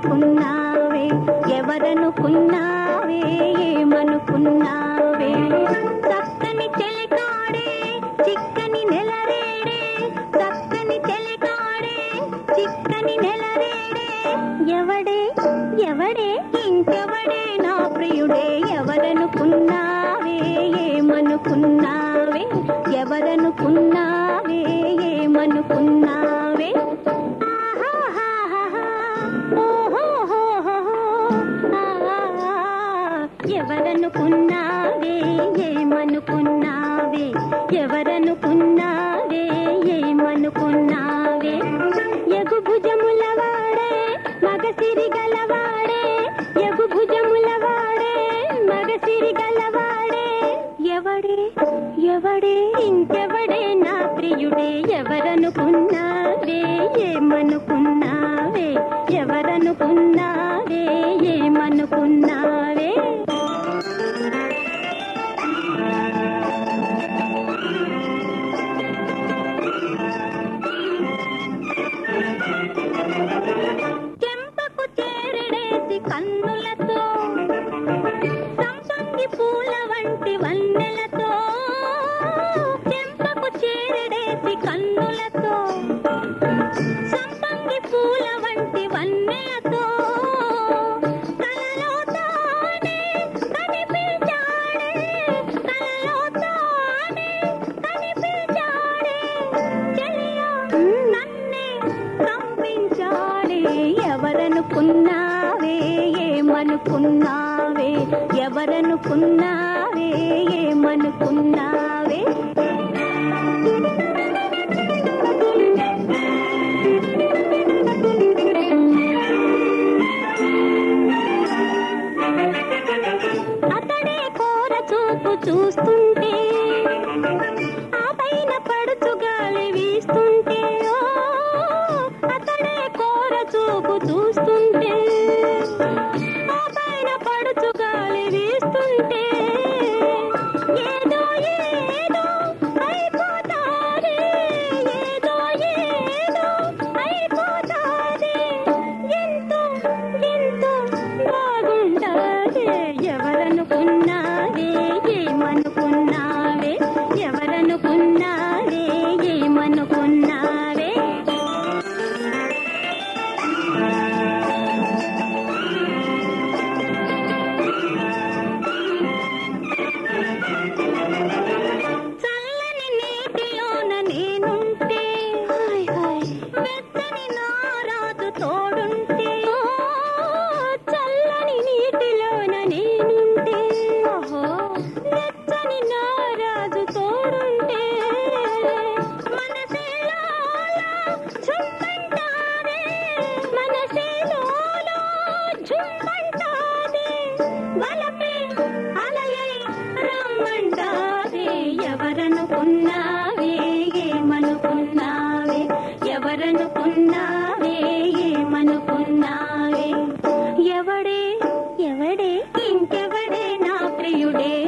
ఏమనుకున్నావే ఎవరనుకున్నావే ఏమనుకున్నావే చక్కని చెలికాడే చిక్కని నెలరేడే చక్కని చెలికాడే చిక్కని నెలరేడే ఎవడే ఎవడే ఇంకెవడే నా ప్రియుడే ఎవరనుకున్నావే ఏమనుకున్నావే ఎవరనుకున్నావే ఏమనుకున్నావే ఆహాహాహా, ఓహోహోహో, ఆహా, ఎవరనుకున్నావే ఏమనుకున్నావే ఎవరనుకున్నావే ఏమనుకున్నావే ఎగు భుజముల వాడే మగసిరి గలవాడే ఎగు భుజముల వాడే మగసిరి గలవాడే ఎవడే ఎవడే ఇంకెవడే నా ప్రియుడే ఎవరనుకున్నావే ఏమనుకున్నావే ఎవరనుకున్నావే ఏమనుకున్నావే చెంపకు చేరడేసి కన్నులతో సంపంగి పూల వంటి వన్నెలతో చెంపకు చేరడేసి కన్నులతో సంపంగి పూల వంటి వన్నెలతో కలలో తానే కనిపించాడే కలలో తానే కనిపించాడే చెలియా నన్నే కంపించాడే ఎవరనుకున్నావే ఏమనుకున్నావే ఎవరనుకున్నావే ఏమనుకున్నావే అతడే కోర చూపు చూస్తుంటే ఆ పైన పడుచు గాలి వీస్తుంటే ఓ అతడే కోర చూపు చూస్తుంటే ఆ పైన పడుచు గాలి వీస్తుంటే ఏదో ఏదో అయిపోతాది ఏదో ఏదో అయిపోతాది ఎంతో ఎంతో బాగుంటాది ఎవరనుకున్నావే ఏమనుకున్నావే ఎవరనుకున్నావే ఏమనుకున్నావే చల్లని నీటిలోన నేనుంటే వెచ్చని నారాజు తోడుంటే చల్లని నీటిలోన నేనుంటే వెచ్చని నారాజు తోడుంటే మనసే లోలా ఝుమ్మంటాదే మనసే లోలా ఝుమ్మంటాదే వలపే అలయై రమ్మంటాదే ఎవరనుకున్నావే ఏమనుకున్నావే ఎవరనుకున్నావే ఏమనుకున్నావే ఎవడే ఎవడే ఇంకెవడే నా ప్రియుడే